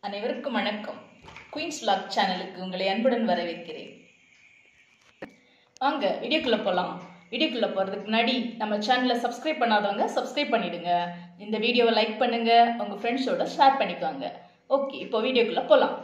அனைவருக்கும் வணக்கம் queens lock சேனலுக்கு உங்களை அன்புடன் வரவேற்கிறேன் வாங்க வீடியோக்குள்ளே போகலாம் வீடியோக்குள்ளே போகிறதுக்கு முன்னாடி நம்ம சேனலை சப்ஸ்கிரைப் பண்ணாதவங்க சப்ஸ்கிரைப் பண்ணிடுங்க இந்த வீடியோவை லைக் பண்ணுங்க உங்கள் ஃப்ரெண்ட்ஸோட ஷேர் பண்ணிக்கோங்க ஓகே இப்போ வீடியோக்குள்ளே போகலாம்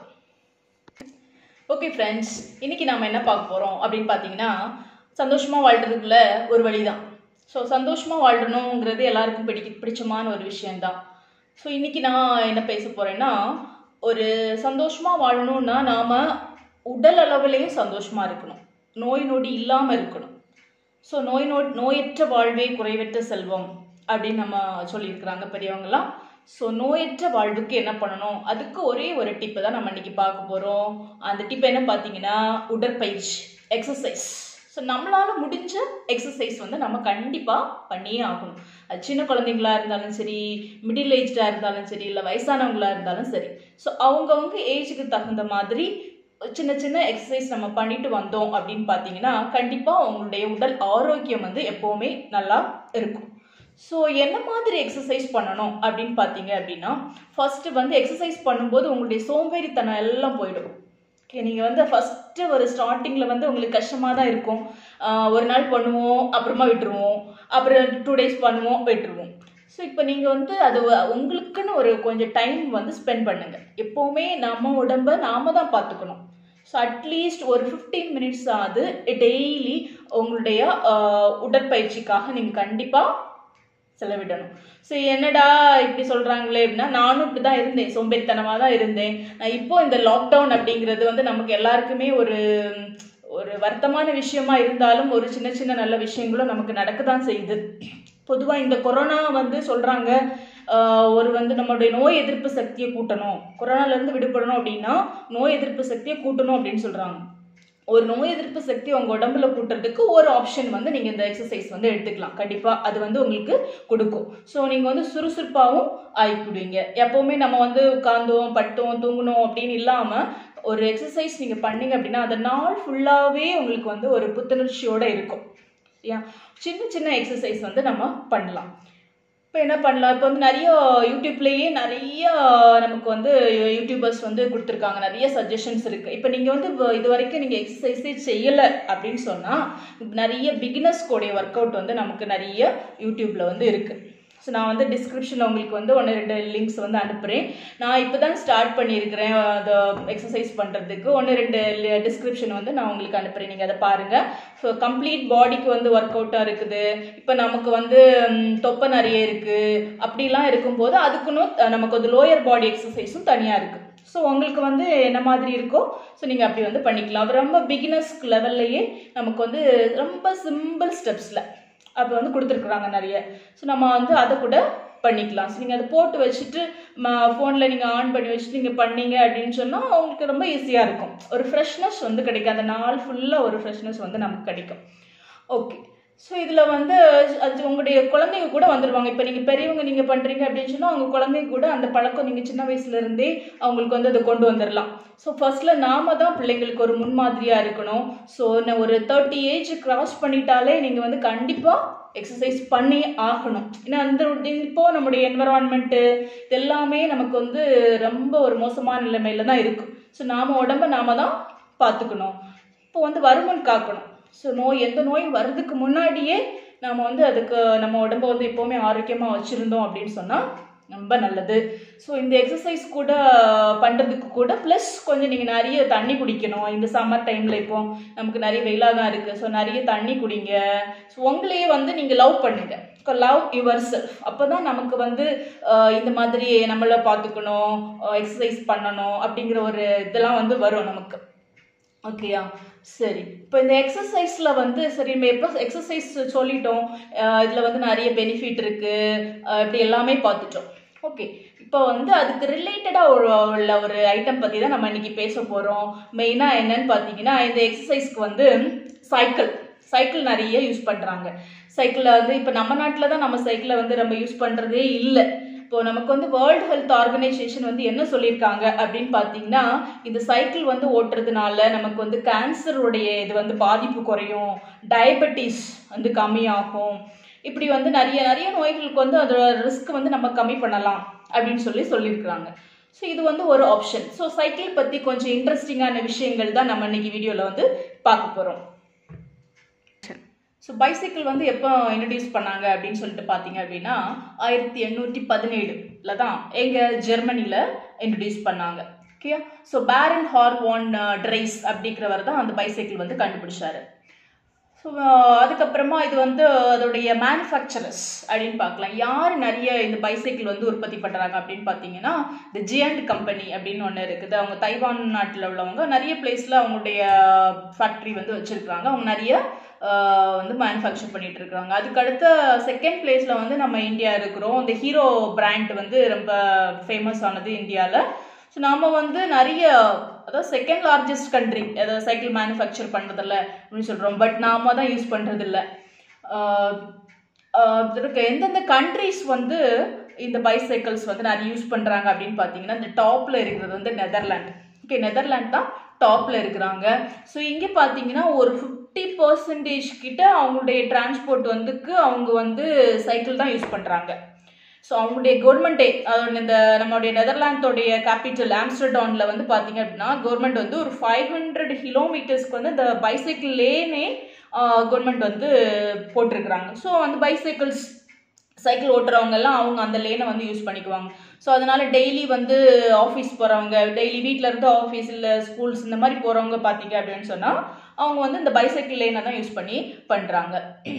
ஓகே ஃப்ரெண்ட்ஸ் இன்னைக்கு நாம் என்ன பார்க்க போகிறோம் அப்படின்னு பார்த்தீங்கன்னா சந்தோஷமாக வாழ்றதுக்குள்ள ஒரு வழி தான் ஸோ சந்தோஷமாக வாழணுங்கிறது எல்லாருக்கும் பிடிக்க பிடிச்சமான ஒரு விஷயந்தான் ஸோ இன்னைக்கு நான் என்ன பேச போகிறேன்னா ஒரு சந்தோஷமாக வாழணும்னா நாம் உடல் அளவுலேயும் சந்தோஷமாக இருக்கணும் நோய் நொடி இல்லாமல் இருக்கணும் ஸோ நோய் நோ நோயற்ற வாழ்வே குறைவற்ற செல்வம் அப்படின்னு நம்ம சொல்லியிருக்கிறாங்க பெரியவங்களாம் ஸோ நோயற்ற வாழ்வுக்கு என்ன பண்ணணும் அதுக்கு ஒரே ஒரு டிப்பு தான் நம்ம இன்னைக்கு பார்க்க போகிறோம் அந்த டிப் என்ன பார்த்தீங்கன்னா உடற்பயிற்சி எக்ஸசைஸ் ஸோ நம்மளால் முடிஞ்ச எக்ஸசைஸ் வந்து நம்ம கண்டிப்பாக பண்ணியே ஆகணும் அது சின்ன குழந்தைங்களா இருந்தாலும் சரி மிடில் ஏஜ்டாக இருந்தாலும் சரி இல்லை வயசானவங்களா இருந்தாலும் சரி ஸோ அவங்கவுங்க ஏஜுக்கு தகுந்த மாதிரி சின்ன சின்ன எக்ஸசைஸ் நம்ம பண்ணிட்டு வந்தோம் அப்படின்னு பார்த்தீங்கன்னா கண்டிப்பாக உங்களுடைய உடல் ஆரோக்கியம் வந்து எப்போவுமே நல்லா இருக்கும் ஸோ என்ன மாதிரி எக்ஸசைஸ் பண்ணணும் அப்படின்னு பார்த்தீங்க அப்படின்னா ஃபர்ஸ்ட் வந்து எக்ஸசைஸ் பண்ணும்போது உங்களுடைய சோம்பேறித்தனம் எல்லாம் போயிடும் ஓகே நீங்கள் வந்து ஃபஸ்ட்டு ஒரு ஸ்டார்டிங்கில் வந்து உங்களுக்கு கஷ்டமாக தான் இருக்கும் ஆஹ் ஒரு நாள் பண்ணுவோம் அப்புறமா விட்டுருவோம் அப்புறம் டூ டேஸ் பண்ணுவோம் விட்டுருவோம் ஸோ இப்போ நீங்கள் வந்து அது வ- உங்களுக்குன்னு ஒரு கொஞ்சம் டைம் வந்து ஸ்பெண்ட் பண்ணுங்கள் எப்போவுமே நம்ம உடம்ப நாம தான் பார்த்துக்கணும் ஸோ அட்லீஸ்ட் ஒரு ஃபிஃப்டீன் மினிட்ஸ் ஆகுது டெய்லி உங்களுடைய ஆஹ் உடற்பயிற்சிக்காக நீங்கள் கண்டிப்பாக செலவிடணும் ஸோ என்னடா இப்படி சொல்கிறாங்களே அப்படின்னா நானும் இப்படி தான் இருந்தேன் சோம்பேறித்தனமாக தான் இருந்தேன் நான் இப்போ இந்த லாக்டவுன் அப்படிங்கிறது வந்து நமக்கு எல்லாருக்குமே ஒரு ஒரு வருத்தமான விஷயமா இருந்தாலும் ஒரு சின்ன சின்ன நல்ல விஷயங்களும் நமக்கு நடக்க தான் செய்யுது பொதுவாக இந்த கொரோனா வந்து சொல்கிறாங்க ஒரு வந்து நம்மளுடைய நோய் எதிர்ப்பு சக்தியை கூட்டணும் கொரோனாலேருந்து விடுபடணும் அப்படின்னா நோய் எதிர்ப்பு சக்தியை கூட்டணும் அப்படின்னு சொல்கிறாங்க ஒரு நோய் எதிர்ப்பு சக்தி உங்கள் உடம்புல கூட்டுறதுக்கு ஒரு ஆப்ஷன் வந்து நீங்கள் இந்த எக்ஸசைஸ் வந்து எடுத்துக்கலாம் கண்டிப்பாக அது வந்து உங்களுக்கு கொடுக்கும் ஸோ நீங்கள் வந்து சுறுசுறுப்பாகவும் ஆயிக்கிடுவீங்க எப்போவுமே நம்ம வந்து உட்காந்தோம் பட்டோம் தூங்கணும் அப்படின்னு இல்லாமல் ஒரு எக்ஸசைஸ் நீங்கள் பண்ணீங்க அப்படின்னா அந்த நாள் ஃபுல்லாகவே உங்களுக்கு வந்து ஒரு புத்துணர்ச்சியோடு இருக்கும் சரியா சின்ன சின்ன எக்ஸசைஸ் வந்து நம்ம பண்ணலாம் இப்போ என்ன பண்ணலாம் இப்போ வந்து நிறைய யூடியூப்லேயே நிறைய நமக்கு வந்து யூடியூபர்ஸ் வந்து கொடுத்துருக்காங்க நிறைய சஜஷன்ஸ் இருக்குது இப்போ நீங்கள் வந்து வ- இது வரைக்கும் நீங்கள் எக்ஸசைஸே செய்யலை அப்படின்னு சொன்னால் நிறைய பிகினர்ஸ் கூடிய ஒர்க் அவுட் வந்து நமக்கு நிறைய யூடியூப்பில் வந்து இருக்குது ஸோ நான் வந்து டிஸ்கிரிப்ஷனில் உங்களுக்கு வந்து ஒன்று ரெண்டு லிங்க்ஸ் வந்து அனுப்புகிறேன் நான் இப்போ தான் ஸ்டார்ட் பண்ணியிருக்கிறேன் அதை எக்ஸசைஸ் பண்ணுறதுக்கு ஒன்று ரெண்டு டிஸ்கிரிப்ஷன் வந்து நான் உங்களுக்கு அனுப்புகிறேன் நீங்கள் அதை பாருங்கள் ஸோ கம்ப்ளீட் பாடிக்கு வந்து ஒர்க் அவுட்டாக இருக்குது இப்போ நமக்கு வந்து ம், தொப்பை நிறைய இருக்குது அப்படிலாம் இருக்கும்போது அதுக்குன்னு அஹ், நமக்கு வந்து லோயர் பாடி எக்ஸசைஸும் தனியாக இருக்குது ஸோ உங்களுக்கு வந்து என்ன மாதிரி இருக்கோ ஸோ நீங்கள் அப்படி வந்து பண்ணிக்கலாம் அது ரொம்ப பிகினர்ஸ் லெவல்லையே நமக்கு வந்து ரொம்ப சிம்பிள் ஸ்டெப்ஸில் அப்போ வந்து கொடுத்துருக்குறாங்க நிறைய ஸோ நம்ம வந்து அதை கூட பண்ணிக்கலாம் ஸோ நீங்கள் அதை போட்டு வச்சுட்டு ஃபோனில் நீங்கள் ஆன் பண்ணி வச்சுட்டு நீங்கள் பண்ணீங்க அப்படின்னு சொன்னால் உங்களுக்கு ரொம்ப ஈஸியாக இருக்கும் ஒரு ஃப்ரெஷ்னஸ் வந்து கிடைக்கும் அந்த நாள் ஃபுல்லாக ஒரு ஃப்ரெஷ்னஸ் வந்து நமக்கு கிடைக்கும் ஓகே ஸோ இதில் வந்து அது உங்களுடைய குழந்தைங்க கூட வந்துடுவாங்க இப்போ நீங்கள் பெரியவங்க நீங்கள் பண்ணுறீங்க அப்படின்னு சொன்னால் அவங்க குழந்தைங்க கூட அந்த பழக்கம் நீங்கள் சின்ன வயசுலேருந்தே அவங்களுக்கு வந்து அதை கொண்டு வந்துடலாம் ஸோ ஃபர்ஸ்ட்டில் நாம தான் பிள்ளைங்களுக்கு ஒரு முன்மாதிரியாக இருக்கணும் ஸோ ஒரு தேர்ட்டி ஏஜ் கிராஸ் பண்ணிட்டாலே நீங்கள் வந்து கண்டிப்பாக எக்ஸசைஸ் பண்ணி ஆகணும் ஏன்னா அந்த இப்போ நம்முடைய என்வரான்மெண்ட்டு இதெல்லாமே நமக்கு வந்து ரொம்ப ஒரு மோசமான நிலைமையில தான் இருக்கும் ஸோ நாம உடம்ப நாம தான் பார்த்துக்கணும் இப்போ வந்து வருமுன் காக்கணும் ஸோ நோய் எந்த நோயும் வர்றதுக்கு முன்னாடியே நம்ம வந்து அதுக்கு நம்ம உடம்ப வந்து எப்போவுமே ஆரோக்கியமாக வச்சுருந்தோம் அப்படின்னு சொன்னால் ரொம்ப நல்லது ஸோ இந்த எக்ஸசைஸ் கூட பண்ணுறதுக்கு கூட ப்ளஸ் கொஞ்சம் நீங்கள் நிறைய தண்ணி குடிக்கணும் இந்த சம்மர் டைமில் இப்போ நமக்கு நிறைய வெயிலாக தான் இருக்குது ஸோ நிறைய தண்ணி குடிங்க ஸோ உங்களையே வந்து நீங்கள் லவ் பண்ணுங்க லவ் யுவர் செல்ஃப் அப்போ தான் நமக்கு வந்து அஹ், இந்த மாதிரி நம்மளை பார்த்துக்கணும் எக்ஸசைஸ் பண்ணணும் அப்படிங்கிற ஒரு இதெல்லாம் வந்து வரும் நமக்கு ஓகேயா சரி இப்போ இந்த எக்ஸசைஸில் வந்து சரி நம்ம எப்போ எக்ஸசைஸ் சொல்லிட்டோம் இதில் வந்து நிறைய பெனிஃபிட் இருக்குது இப்படி எல்லாமே பார்த்துட்டோம் ஓகே இப்போ வந்து அதுக்கு ரிலேட்டடாக ஒரு உள்ள ஒரு ஐட்டம் பற்றி தான் நம்ம இன்னைக்கு பேச போகிறோம் மெயினாக என்னன்னு பார்த்தீங்கன்னா இந்த எக்ஸசைஸ்க்கு வந்து சைக்கிள் சைக்கிள் நிறைய யூஸ் பண்ணுறாங்க சைக்கிளில் வந்து இப்போ நம்ம நாட்டில் தான் நம்ம சைக்கிளை வந்து நம்ம யூஸ் பண்ணுறதே இல்லை இப்போ நமக்கு வந்து வேர்ல்டு ஹெல்த் ஆர்கனைசேஷன் வந்து என்ன சொல்லியிருக்காங்க அப்படின்னு பார்த்தீங்கன்னா இந்த சைக்கிள் வந்து ஓட்டுறதுனால நமக்கு வந்து கேன்சருடைய இது வந்து பாதிப்பு குறையும் டயபெட்டிஸ் வந்து கம்மியாகும் இப்படி வந்து நிறைய நிறைய நோய்களுக்கு வந்து அதோட ரிஸ்க் வந்து நம்ம கம்மி பண்ணலாம் அப்படின்னு சொல்லி சொல்லியிருக்கிறாங்க ஸோ இது வந்து ஒரு ஆப்ஷன் ஸோ சைக்கிள் பற்றி கொஞ்சம் இன்ட்ரெஸ்டிங்கான விஷயங்கள் தான் நம்ம இன்னைக்கு வீடியோவில் வந்து பார்க்க போகிறோம் ஸோ பைசைக்கிள் வந்து எப்போ இன்ட்ரடியூஸ் பண்ணாங்க அப்படின்னு சொல்லிட்டு பார்த்தீங்க அப்படின்னா ஆயிரத்தி எண்ணூற்றி பதினேழுல தான் எங்கள் ஜெர்மனியில் இன்ட்ரடியூஸ் பண்ணாங்க ஓகே ஸோ பேரன் ஹார்வான் ட்ரைஸ் அப்படிங்கிறவர் தான் அந்த பைசைக்கிள் வந்து கண்டுபிடிச்சாரு ஸோ அதுக்கப்புறமா இது வந்து அதோடைய மேனுஃபேக்சரர்ஸ் அப்படின்னு பார்க்கலாம் யார் நிறைய இந்த பைசைக்கிள் வந்து உற்பத்தி பண்ணுறாங்க அப்படின்னு பார்த்தீங்கன்னா இந்த ஜியண்ட் கம்பெனி அப்படின்னு ஒன்று இருக்குது அவங்க தைவான் நாட்டில் உள்ளவங்க நிறைய பிளேஸில் அவங்களுடைய ஃபேக்ட்ரி வந்து வச்சுருக்காங்க அவங்க நிறைய வந்து மேனுஃபேக்சர் பண்ணிட்டு இருக்காங்க அதுக்கடுத்த செகண்ட் பிளேஸில் வந்து நம்ம இந்தியா இருக்கிறோம் இந்த ஹீரோ பிராண்ட் வந்து ரொம்ப ஃபேமஸ் ஆனது இந்தியாவில் ஸோ நாம் வந்து நிறைய அதாவது செகண்ட் லார்ஜஸ்ட் கண்ட்ரி அதாவது சைக்கிள் மேனுஃபேக்சர் பண்ணுறதில்ல அப்படின்னு சொல்கிறோம் பட் நாம தான் யூஸ் பண்ணுறதில்ல இருக்கு எந்தெந்த கண்ட்ரிஸ் வந்து இந்த பைசைக்கிள்ஸ் வந்து நிறைய யூஸ் பண்ணுறாங்க அப்படின்னு பார்த்தீங்கன்னா இந்த டாப்பில் இருக்கிறது வந்து நெதர்லாண்ட் ஓகே நெதர்லாண்ட் தான் டாப்பில் இருக்கிறாங்க ஸோ இங்கே பார்த்தீங்கன்னா ஒரு ஃபிஃப்டி பர்சன்டேஜ் கிட்ட அவங்களுடைய டிரான்ஸ்போர்ட் வந்துக்கு அவங்க வந்து சைக்கிள் தான் யூஸ் பண்ணுறாங்க ஸோ அவங்களுடைய கவர்மெண்ட்டே இந்த நம்மளுடைய நெதர்லாந்தோடைய கேபிட்டல் ஆம்ஸ்டர்டானில் வந்து பார்த்தீங்க அப்படின்னா கவர்மெண்ட் வந்து ஒரு ஃபைவ் ஹண்ட்ரட் கிலோமீட்டர்ஸ்க்கு வந்து இந்த பைசைக்கிள் லேனே கவர்மெண்ட் வந்து போட்டிருக்கிறாங்க ஸோ அந்த பைசைக்கிள்ஸ் சைக்கிள் ஓட்டுறவங்க எல்லாம் அவங்க அந்த லேனை வந்து யூஸ் பண்ணிக்குவாங்க ஸோ அதனால டெய்லி வந்து ஆஃபீஸ் போகிறவங்க டெய்லி வீட்டில் இருந்து ஆஃபீஸ் இல்லை ஸ்கூல்ஸ் இந்த மாதிரி போகிறவங்க பார்த்தீங்க அப்படின்னு சொன்னால் அவங்க வந்து இந்த பைசைக்கிள் லேனை தான் யூஸ் பண்ணி பண்ணுறாங்க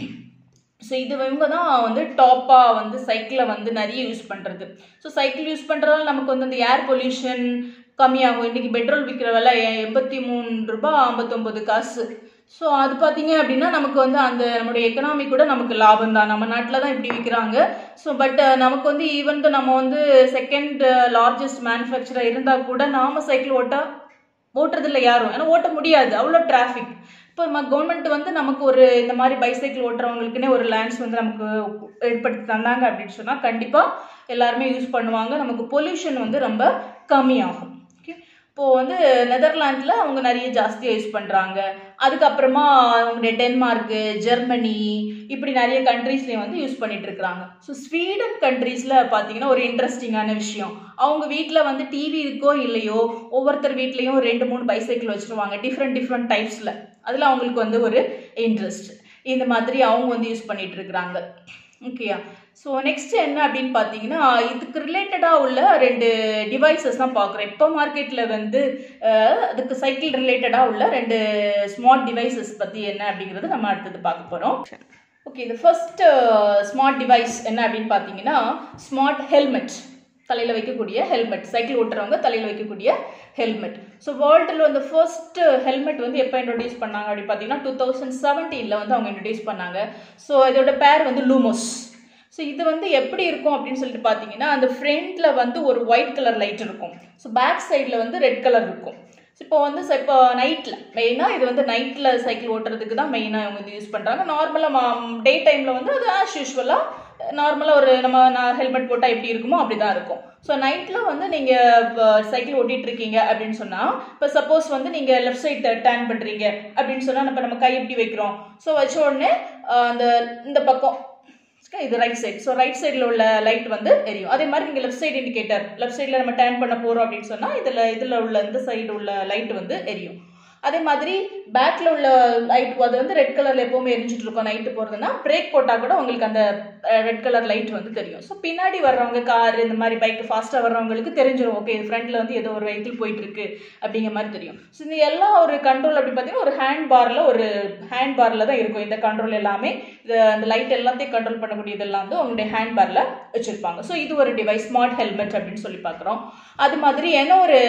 ஸோ இது இவங்க தான் வந்து டாப்பாக வந்து சைக்கிளை வந்து நிறைய யூஸ் பண்ணுறது ஸோ சைக்கிள் யூஸ் பண்ணுறதால நமக்கு வந்து இந்த ஏர் பொல்யூஷன் கம்மியாகும் இன்றைக்கி பெட்ரோல் விற்கிற விலை எண்பத்தி மூணு ரூபாய் ஐம்பத்தொம்பது காசு ஸோ அது பார்த்தீங்க அப்படின்னா நமக்கு வந்து அந்த நம்மளுடைய எக்கனாமி கூட நமக்கு லாபம் தான் நம்ம நாட்டில் தான் இப்படி விற்கிறாங்க ஸோ பட் நமக்கு வந்து ஈவன் நம்ம வந்து செகண்ட் லார்ஜஸ்ட் மேனுஃபேக்சராக இருந்தால் கூட நாம சைக்கிள் ஓட்ட ஓட்டுறதில்ல யாரும் ஏன்னா ஓட்ட முடியாது அவ்வளோ டிராஃபிக் இப்போ நம்ம கவர்மெண்ட் வந்து நமக்கு ஒரு இந்த மாதிரி பைசைக்கிள் ஓட்டுறவங்களுக்குன்னே ஒரு லேண்ட்ஸ் வந்து நமக்கு ஏற்படுத்தி தந்தாங்க அப்படின்னு சொன்னால் கண்டிப்பாக எல்லாருமே யூஸ் பண்ணுவாங்க நமக்கு பொல்யூஷன் வந்து ரொம்ப கம்மியாகும் ஓகே இப்போது வந்து நெதர்லாண்டில் அவங்க நிறைய ஜாஸ்தியாக யூஸ் பண்ணுறாங்க அதுக்கப்புறமா அவங்களுடைய டென்மார்க்கு ஜெர்மனி இப்படி நிறைய கண்ட்ரீஸ்லேயும் வந்து யூஸ் பண்ணிட்டு இருக்கிறாங்க ஸோ ஸ்வீடன் கண்ட்ரீஸில் பார்த்தீங்கன்னா ஒரு இன்ட்ரெஸ்டிங்கான விஷயம் அவங்க வீட்டில் வந்து டிவி இருக்கோ இல்லையோ ஒவ்வொருத்தர் வீட்லேயும் ரெண்டு மூணு பைசைக்கிள் வச்சுருவாங்க டிஃப்ரெண்ட் டிஃப்ரெண்ட் டைப்ஸில் அதில் அவங்களுக்கு வந்து ஒரு இன்ட்ரெஸ்ட் இந்த மாதிரி அவங்க வந்து யூஸ் பண்ணிட்டு இருக்கிறாங்க ஓகேயா ஸோ நெக்ஸ்ட் என்ன அப்படின்னு பார்த்தீங்கன்னா இதுக்கு ரிலேட்டடாக உள்ள ரெண்டு டிவைசஸ் தான் பார்க்குறோம் இப்போ மார்க்கெட்டில் வந்து அதுக்கு சைக்கிள் ரிலேட்டடாக உள்ள ரெண்டு ஸ்மார்ட் டிவைசஸ் பற்றி என்ன அப்படிங்கிறது நம்ம அடுத்தது பார்க்க போகிறோம் ஓகே இந்த ஃபர்ஸ்ட் ஸ்மார்ட் டிவைஸ் என்ன அப்படின்னு பார்த்தீங்கன்னா ஸ்மார்ட் ஹெல்மெட் தலையில் வைக்கக்கூடிய ஹெல்மெட் சைக்கிள் ஓட்டுறவங்க தலையில் வைக்கக்கூடிய ஹெல்மெட் ஸோ வேர்ல்டில் வந்து ஃபர்ஸ்ட் ஹெல்மெட் வந்து எப்போ இன்ட்ரடியூஸ் பண்ணாங்க அப்படின்னு பார்த்தீங்கன்னா டூ தௌசண்ட் செவன்டீனில் வந்து அவங்க இன்ட்ரடியூஸ் பண்ணாங்க ஸோ இதோட பேர் வந்து லூமோஸ் ஸோ இது வந்து எப்படி இருக்கும் அப்படின்னு சொல்லிட்டு பார்த்தீங்கன்னா அந்த ஃப்ரண்ட்டில் வந்து ஒரு ஒயிட் கலர் லைட் இருக்கும் ஸோ பேக் சைடில் வந்து ரெட் கலர் இருக்கும் ஸோ இப்போ வந்து இப்போ நைட்டில் மெயினாக இது வந்து நைட்டில் சைக்கிள் ஓட்டுறதுக்கு தான் மெயினாக அவங்க வந்து யூஸ் பண்ணுறாங்க நார்மலாக டே டைமில் வந்து அது ஆஸ் யூஸ்வலாக நார்மலாக ஒரு நம்ம நான் ஹெல்மெட் போட்டால் எப்படி இருக்குமோ அப்படி தான் இருக்கும் ஸோ நைட்டில் வந்து நீங்கள் சைக்கிள் ஓட்டிகிட்டு இருக்கீங்க அப்படின்னு சொன்னால் இப்போ சப்போஸ் வந்து நீங்கள் லெஃப்ட் சைட் டேர்ன் பண்ணுறீங்க அப்படின்னு சொன்னால் இப்போ நம்ம கை எப்படி வைக்கிறோம் ஸோ வச்ச உடனே அந்த இந்த பக்கம் இது ரைட் சைடு ஸோ ரைட் சைடில் உள்ள லைட் வந்து எரியும் அதே மாதிரி நீங்கள் லெஃப்ட் சைடு இண்டிகேட்டர் லெஃப்ட் சைடில் நம்ம டேர்ன் பண்ண போகிறோம் அப்படின்னு சொன்னால் இதில் இதில் உள்ள இந்த சைடு உள்ள லைட் வந்து எரியும் அதே மாதிரி பேக்கில் உள்ள லைட் அது வந்து ரெட் கலரில் எப்போவுமே எரிஞ்சிட்டு இருக்கும் நைட்டு போகிறதுனா பிரேக் போட்டால் கூட உங்களுக்கு அந்த ரெட் கலர் லைட் வந்து தெரியும் ஸோ பின்னாடி வர்றவங்க கார் இந்த மாதிரி பைக் ஃபாஸ்ட்டாக வர்றவங்களுக்கு தெரிஞ்சிடும் ஓகே ஃப்ரண்ட்டில் வந்து ஏதோ ஒரு வெஹிக்கிள் போயிட்டு இருக்கு அப்படிங்கிற மாதிரி தெரியும் ஸோ இந்த எல்லா ஒரு கண்ட்ரோல் அப்படி பார்த்தீங்கன்னா ஒரு ஹேண்ட் பாரில் ஒரு ஹேண்ட் பாரில் தான் இருக்கும் இந்த கண்ட்ரோல் எல்லாமே இது அந்த லைட் எல்லாத்தையும் கண்ட்ரோல் பண்ணக்கூடியதெல்லாம் வந்து உங்களுடைய ஹேண்ட் பாரில் வச்சுருப்பாங்க ஸோ இது ஒரு டிவைஸ் ஸ்மார்ட் ஹெல்மெட் அப்படின்னு சொல்லி பார்க்குறோம் அது மாதிரி என்ன ஒரு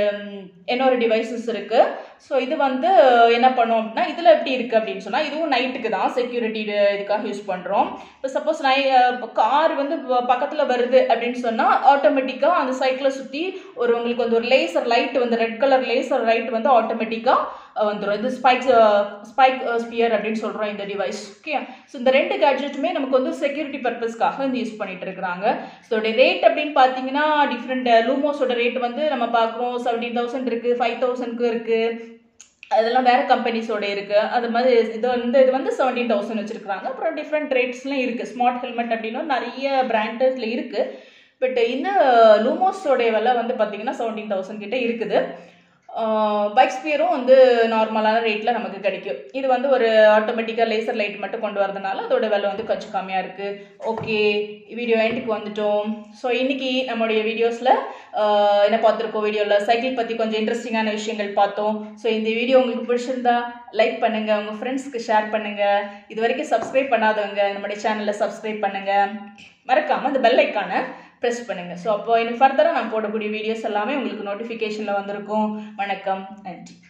என்ன ஒரு டிவைசஸ் இருக்குது ஸோ இது வந்து என்ன பண்ணோம் அப்படின்னா இதில் எப்படி இருக்குது அப்படின்னு சொன்னால் இதுவும் நைட்டுக்கு தான் செக்யூரிட்டி இதுக்காக யூஸ் பண்ணுறோம் இப்போ சப்போஸ் நை கார் வந்து பக்கத்தில் வருது அப்படின்னு சொன்னால் ஆட்டோமேட்டிக்காக அந்த சைக்கிளை சுற்றி ஒரு உங்களுக்கு வந்து ஒரு லேசர் லைட் வந்து ரெட் கலர் லேசர் லைட் வந்து ஆட்டோமேட்டிக்காக வந்துடும் இது ஸ்பைக் ஸ்பைக் ஸ்பியர் அப்படின்னு சொல்கிறோம் இந்த டிவைஸ் ஓகே ஸோ இந்த ரெண்டு கேட்ஜெட்டுமே நமக்கு வந்து செக்யூரிட்டி பர்பஸ்க்காக வந்து யூஸ் பண்ணிட்டு இருக்கிறாங்க ஸோ இதோட ரேட் அப்படின்னு பார்த்தீங்கன்னா டிஃப்ரெண்ட் லூமோஸோட ரேட் வந்து நம்ம பார்க்குறோம் செவன்டீன் தௌசண்ட் இருக்குது ஃபைவ் தௌசண்ட்க்கு இருக்குது அதெல்லாம் வேற கம்பெனிஸோட இருக்கு அது மாதிரி இது வந்து இது வந்து செவன்டீன் தௌசண்ட் வச்சிருக்காங்க அப்புறம் டிஃப்ரெண்ட் ரேட்ஸ்லாம் இருக்கு ஸ்மார்ட் ஹெல்மெட் அப்படின்னா நிறைய பிராண்டஸ்ல இருக்கு பட் இந்த லூமோஸோடைய விலை வந்து பார்த்தீங்கன்னா செவன்டீன் தௌசண்ட் கிட்ட இருக்குது பைக் ஸ்பியரும் வந்து நார்மலான ரேட்டில் நமக்கு கிடைக்கும் இது வந்து ஒரு ஆட்டோமேட்டிக்காக லேசர் லைட் மட்டும் கொண்டு வரதுனால அதோட விலை வந்து கொஞ்சம் கம்மியாக இருக்குது ஓகே வீடியோ எண்டுக்கு வந்துட்டோம் ஸோ இன்னைக்கு நம்மளுடைய வீடியோஸில் என்ன பார்த்துருக்கோம் வீடியோவில் சைக்கிள் பற்றி கொஞ்சம் இன்ட்ரெஸ்டிங்கான விஷயங்கள் பார்த்தோம் ஸோ இந்த வீடியோ உங்களுக்கு பிடிச்சிருந்தா லைக் பண்ணுங்கள் உங்கள் ஃப்ரெண்ட்ஸ்க்கு ஷேர் பண்ணுங்கள் இது வரைக்கும் சப்ஸ்கிரைப் பண்ணாதவங்க நம்மளுடைய சேனலில் சப்ஸ்கிரைப் பண்ணுங்கள் மறக்காமல் அந்த பெல் ஐக்கானை ப்ரெஸ் பண்ணுங்கள் ஸோ அப்போ இன்னும் ஃபர்தராக நான் போடக்கூடிய வீடியோஸ் எல்லாமே உங்களுக்கு நோட்டிஃபிகேஷனில் வந்திருக்கும் வணக்கம் நன்றி